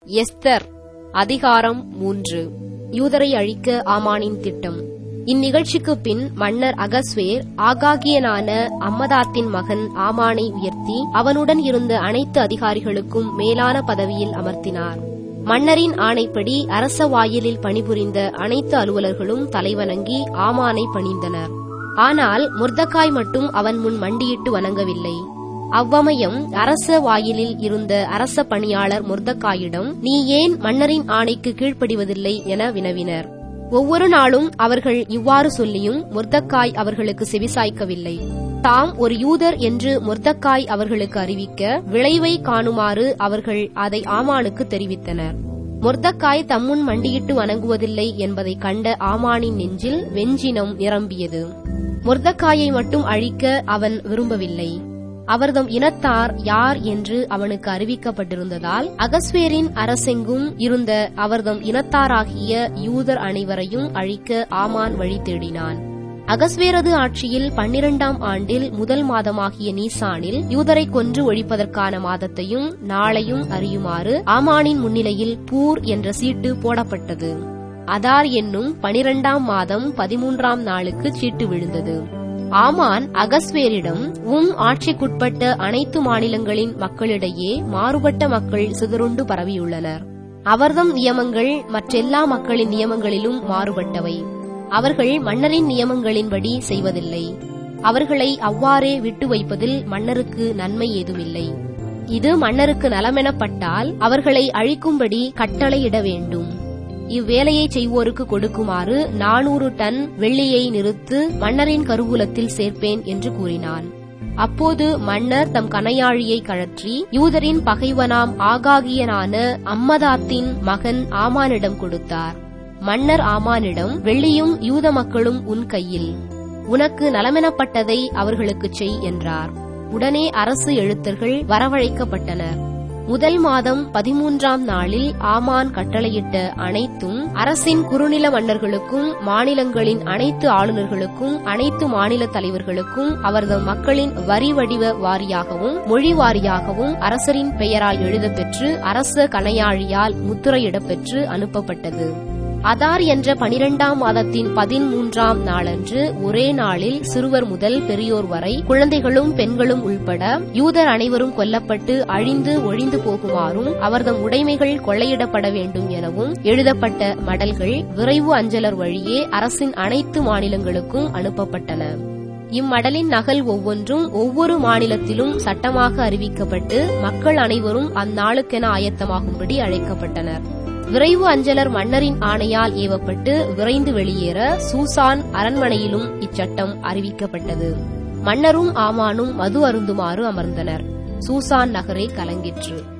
Esther அதிகாரம் மூன்று யூதரை அழிக்க ஆமானின் திட்டம் இந்நிகழ்ச்சிக்கு பின் மன்னர் அகஸ்வேர் ஆகாகியனான அம்மதாத்தின் மகன் ஆமானை உயர்த்தி அவனுடன் இருந்த அனைத்து அதிகாரிகளுக்கும் மேலான பதவியில் அமர்த்தினார் மன்னரின் ஆணைப்படி அரச வாயிலில் பணிபுரிந்த அனைத்து அலுவலர்களும் தலைவணங்கி ஆமானை பணிந்தனர் ஆனால் முர்தக்காய் மட்டும் அவன் முன் மண்டியிட்டு வணங்கவில்லை அவ்வமயம் அரச வாயிலில் இருந்த அரச பணியாளர் முர்தக்காயிடம் நீ ஏன் மன்னரின் ஆணைக்கு கீழ்ப்படிவதில்லை என வினவினர் ஒவ்வொரு நாளும் அவர்கள் இவ்வாறு சொல்லியும் முர்தக்காய் அவர்களுக்கு செவிசாய்க்கவில்லை தாம் ஒரு யூதர் என்று முர்தக்காய் அவர்களுக்கு அறிவிக்க விளைவை காணுமாறு அவர்கள் அதை ஆமானுக்கு தெரிவித்தனர் முர்தக்காய் தம்முன் மண்டியிட்டு வணங்குவதில்லை என்பதை கண்ட ஆமானின் நெஞ்சில் வெஞ்சினம் நிரம்பியது முர்தக்காயை மட்டும் அழிக்க அவன் விரும்பவில்லை அவர்தம் இனத்தார் யார் என்று அவனுக்கு அறிவிக்கப்பட்டிருந்ததால் அகஸ்வேரின் அரசெங்கும் இருந்த அவர்தம் இனத்தாராகிய யூதர் அனைவரையும் அழிக்க ஆமான் வழி தேடினான் அகஸ்வேரது ஆட்சியில் பன்னிரண்டாம் ஆண்டில் முதல் மாதமாகிய நீசானில் யூதரை கொன்று ஒழிப்பதற்கான மாதத்தையும் நாளையும் அறியுமாறு ஆமானின் முன்னிலையில் பூர் என்ற சீட்டு போடப்பட்டது அதார் என்னும் பனிரெண்டாம் மாதம் பதிமூன்றாம் நாளுக்கு சீட்டு விழுந்தது ஆமான் அகஸ்வேரிடம் உம் ஆட்சிக்குட்பட்ட அனைத்து மாநிலங்களின் மக்களிடையே மாறுபட்ட மக்கள் சிதறுண்டு பரவியுள்ளனர் அவர்தம் நியமங்கள் மற்றெல்லா மக்களின் நியமங்களிலும் மாறுபட்டவை அவர்கள் மன்னரின் நியமங்களின்படி செய்வதில்லை அவர்களை அவ்வாறே விட்டு வைப்பதில் மன்னருக்கு நன்மை ஏதுமில்லை இது மன்னருக்கு நலமெனப்பட்டால் அவர்களை அழிக்கும்படி கட்டளையிட வேண்டும் இவ்வேலையை செய்வோருக்கு கொடுக்குமாறு நானூறு டன் வெள்ளியை நிறுத்து மன்னரின் கருவூலத்தில் சேர்ப்பேன் என்று கூறினான் அப்போது மன்னர் தம் கனையாழியை கழற்றி யூதரின் பகைவனாம் ஆகாகியனான அம்மதாத்தின் மகன் ஆமானிடம் கொடுத்தார் மன்னர் ஆமானிடம் வெள்ளியும் யூத மக்களும் உன் கையில் உனக்கு நலமெனப்பட்டதை அவர்களுக்குச் செய் என்றார் உடனே அரசு எழுத்தர்கள் வரவழைக்கப்பட்டனர் முதல் மாதம் பதிமூன்றாம் நாளில் ஆமான் கட்டளையிட்ட அனைத்தும் அரசின் குறுநில மன்னர்களுக்கும் மாநிலங்களின் அனைத்து ஆளுநர்களுக்கும் அனைத்து மாநில தலைவர்களுக்கும் அவரது மக்களின் வரி வடிவ வாரியாகவும் மொழி வாரியாகவும் அரசரின் பெயரால் எழுதப்பெற்று அரச கனையாழியால் முத்திரையிடப்பெற்று அனுப்பப்பட்டது அதார் என்ற பனிரெண்டாம் மாதத்தின் பதிமூன்றாம் நாளன்று ஒரே நாளில் சிறுவர் முதல் பெரியோர் வரை குழந்தைகளும் பெண்களும் உள்பட யூதர் அனைவரும் கொல்லப்பட்டு அழிந்து ஒழிந்து போகுமாறும் அவர்தம் உடைமைகள் கொள்ளையிடப்பட வேண்டும் எனவும் எழுதப்பட்ட மடல்கள் விரைவு அஞ்சலர் வழியே அரசின் அனைத்து மாநிலங்களுக்கும் அனுப்பப்பட்டன இம்மடலின் நகல் ஒவ்வொன்றும் ஒவ்வொரு மாநிலத்திலும் சட்டமாக அறிவிக்கப்பட்டு மக்கள் அனைவரும் அந்நாளுக்கென ஆயத்தமாகும்படி அழைக்கப்பட்டனர் விரைவு அஞ்சலர் மன்னரின் ஆணையால் ஏவப்பட்டு விரைந்து வெளியேற சூசான் அரண்மனையிலும் இச்சட்டம் அறிவிக்கப்பட்டது மன்னரும் ஆமானும் மது அருந்துமாறு அமர்ந்தனர் சூசான் நகரே கலங்கிற்று